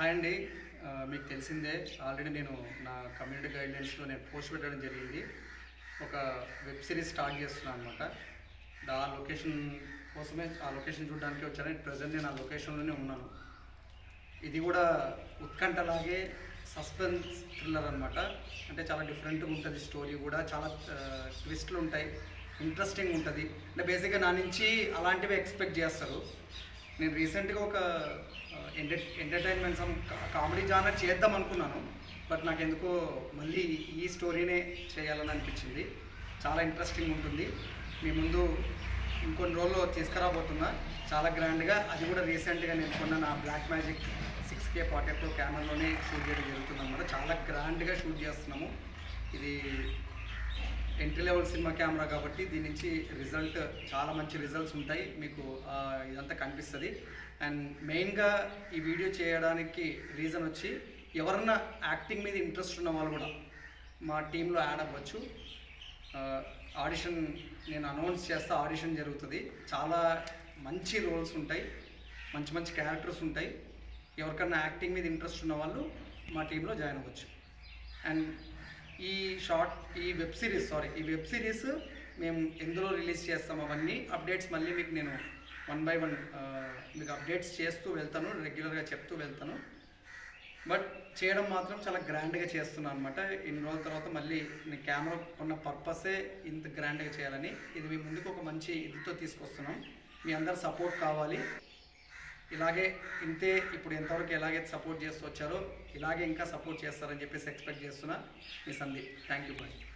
hi అండి ఆ, మీకు తెలిసిందే ఆల్రెడీ నేను నా కమ్యూనిటీ గైడ్లైన్స్లో నేను పోస్ట్ పెట్టడం జరిగింది ఒక వెబ్ సిరీస్ స్టార్ట్ చేస్తున్నాను అనమాట ఆ లొకేషన్ కోసమే ఆ లొకేషన్ చూడడానికి వచ్చాను ప్రజెంట్ నేను ఆ లొకేషన్లోనే ఉన్నాను ఇది కూడా ఉత్కంఠలాగే సస్పెన్స్ థ్రిల్లర్ అనమాట అంటే చాలా డిఫరెంట్గా ఉంటుంది స్టోరీ కూడా చాలా ట్విస్ట్లు ఉంటాయి ఇంట్రెస్టింగ్ ఉంటుంది అంటే బేసిక్గా నా నుంచి అలాంటివి ఎక్స్పెక్ట్ చేస్తారు నేను రీసెంట్గా ఒక enter entertainment some comedy genre చేద్దాం అనుకున్నాను బట్ నాకు ఎందుకో మళ్ళీ ఈ స్టోరీనే చేయాలని అనిపించింది చాలా ఇంట్రెస్టింగ్ ఉంటుంది మీ ముందు ఇంకొన్ని రోజుల్లో తీసుకురాబోతున్నా చాలా గ్రాండ్గా అది కూడా రీసెంట్గా నేను కొన్న నా black magic six K pocket కెమెరాలోనే షూట్ చేయడం జరుగుతుంది అనమాట చాలా గ్రాండ్గా షూట్ చేస్తున్నాము ఇది ఎంట్రీ లెవెల్ సినిమా కెమెరా కాబట్టి దీని నుంచి రిజల్ట్ చాలా మంచి రిజల్ట్స్ ఉంటాయి మీకు ఆ, ఇదంతా కనిపిస్తుంది అండ్ మెయిన్గా ఈ వీడియో చేయడానికి రీజన్ వచ్చి ఎవరన్నా యాక్టింగ్ మీద ఇంట్రెస్ట్ ఉన్న వాళ్ళు కూడా మా టీంలో యాడ్ అవ్వచ్చు ఆడిషన్ నేను అనౌన్స్ చేస్తా ఆడిషన్ జరుగుతుంది చాలా మంచి రోల్స్ ఉంటాయి మంచి మంచి క్యారెక్టర్స్ ఉంటాయి ఎవరికన్నా యాక్టింగ్ మీద ఇంట్రెస్ట్ ఉన్న వాళ్ళు మా టీంలో జాయిన్ అవ్వచ్చు అండ్ ఈ షార్ట్ ఈ వెబ్ సిరీస్ సారీ ఈ వెబ్ సిరీస్ మేము ఎందులో రిలీజ్ చేస్తాం అవన్నీ అప్డేట్స్ మళ్ళీ మీకు నేను వన్ బై వన్ మీకు అప్డేట్స్ చేస్తూ వెళ్తాను రెగ్యులర్గా చెప్తూ వెళ్తాను బట్ చేయడం మాత్రం చాలా గ్రాండ్గా చేస్తున్నాను అనమాట ఇన్ని రోజుల తర్వాత మళ్ళీ నేను కెమెరా కొన్న పర్పసే ఇంత గ్రాండ్గా చేయాలని ఇది మీ ముందుకు ఒక మంచి ఇదితో తీసుకొస్తున్నాం మీ అందరు సపోర్ట్ కావాలి ఇలాగే ఇంతే ఇప్పుడు ఎంతవరకు ఎలాగైతే సపోర్ట్ చేస్తూ వచ్చారో ఇలాగే ఇంకా సపోర్ట్ చేస్తారని చెప్పేసి ఎక్స్పెక్ట్ చేస్తున్నా మీ సందీప్ థ్యాంక్ యూ బాయ్